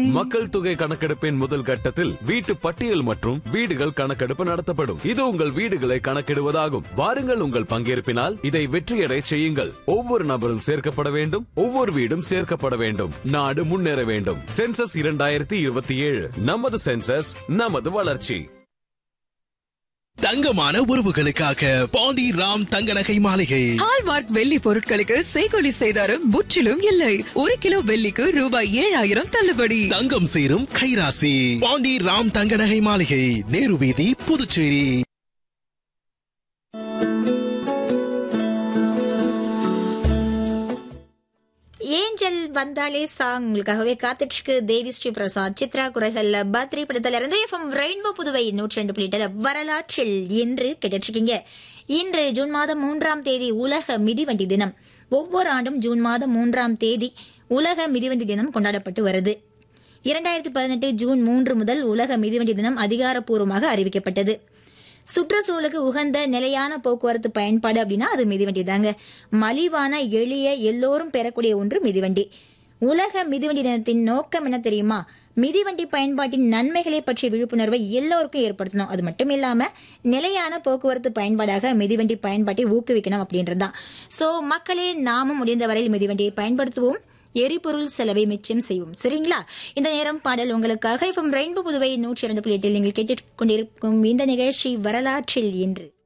மக்கள் தொகை கணக்கெடுப்பின் முதல் கட்டத்தில் வீட்டு பட்டியல் மற்றும் வீடுகள் கணக்கெடுப்பு நடத்தப்படும் இது உங்கள் வீடுகளை கணக்கிடுவதாகும் வாருங்கள் உங்கள் பங்கேற்பினால் இதை வெற்றியடை செய்யுங்கள் ஒவ்வொரு நபரும் சேர்க்கப்பட வேண்டும் ஒவ்வொரு வீடும் சேர்க்கப்பட வேண்டும் நாடு முன்னேற வேண்டும் சென்சஸ் இரண்டாயிரத்தி இருபத்தி ஏழு நமது சென்சஸ் நமது வளர்ச்சி தங்கமான உறவுகளுக்காக பாண்டி ராம் தங்க நகை மாளிகை ஹால்மார்க் வெள்ளி பொருட்களுக்கு செய்கொலி செய்தாரும் முற்றிலும் இல்லை ஒரு கிலோ வெள்ளிக்கு ரூபாய் ஏழாயிரம் தள்ளுபடி தங்கம் சேரும் கைராசி பாண்டி ராம் தங்க நகை மாளிகை நேரு வீதி புதுச்சேரி ஏஞ்சல் வந்தாலே சாங் உங்களுக்காகவே காத்துட்டு தேவி ஸ்ரீ பிரசாத் சித்ரா குரல்கள்ல பத்ரி படத்துல இருந்து எஃப்எம் ரெயின்போ புதுவை நூற்றி ரெண்டு புள்ளிட்டு வரலாற்றில் என்று கேட்டுருக்கீங்க இன்று ஜூன் மாதம் மூன்றாம் தேதி உலக மிதிவண்டி தினம் ஒவ்வொரு ஆண்டும் ஜூன் மாதம் மூன்றாம் தேதி உலக மிதிவண்டி தினம் கொண்டாடப்பட்டு வருது இரண்டாயிரத்தி பதினெட்டு ஜூன் மூன்று முதல் உலக மிதிவண்டி தினம் அதிகாரப்பூர்வமாக அறிவிக்கப்பட்டது சுற்றுச்சூழலுக்கு உகந்த நிலையான போக்குவரத்து பயன்பாடு அப்படின்னா அது மிதிவண்டி தாங்க மலிவான எளிய எல்லோரும் பெறக்கூடிய ஒன்று மிதிவண்டி உலக மிதிவண்டி தினத்தின் நோக்கம் என்ன தெரியுமா மிதிவண்டி பயன்பாட்டின் நன்மைகளை பற்றிய விழிப்புணர்வை எல்லோருக்கும் ஏற்படுத்தணும் அது மட்டும் இல்லாம நிலையான போக்குவரத்து பயன்பாடாக மிதிவண்டி பயன்பாட்டை ஊக்குவிக்கணும் அப்படின்றது தான் ஸோ மக்களே நாமும் முடிந்த வரையில் மிதிவண்டியை பயன்படுத்துவோம் எரிபொருள் செலவை மிச்சம் செய்வோம் சரிங்களா இந்த நேரம் பாடல் உங்களுக்காக இப்போ ரெயின்போ புதுவை நூற்றி இரண்டு புள்ளி எட்டில் நீங்கள் கேட்டுக் கொண்டிருக்கும் இந்த நிகழ்ச்சி வரலாற்றில் இன்று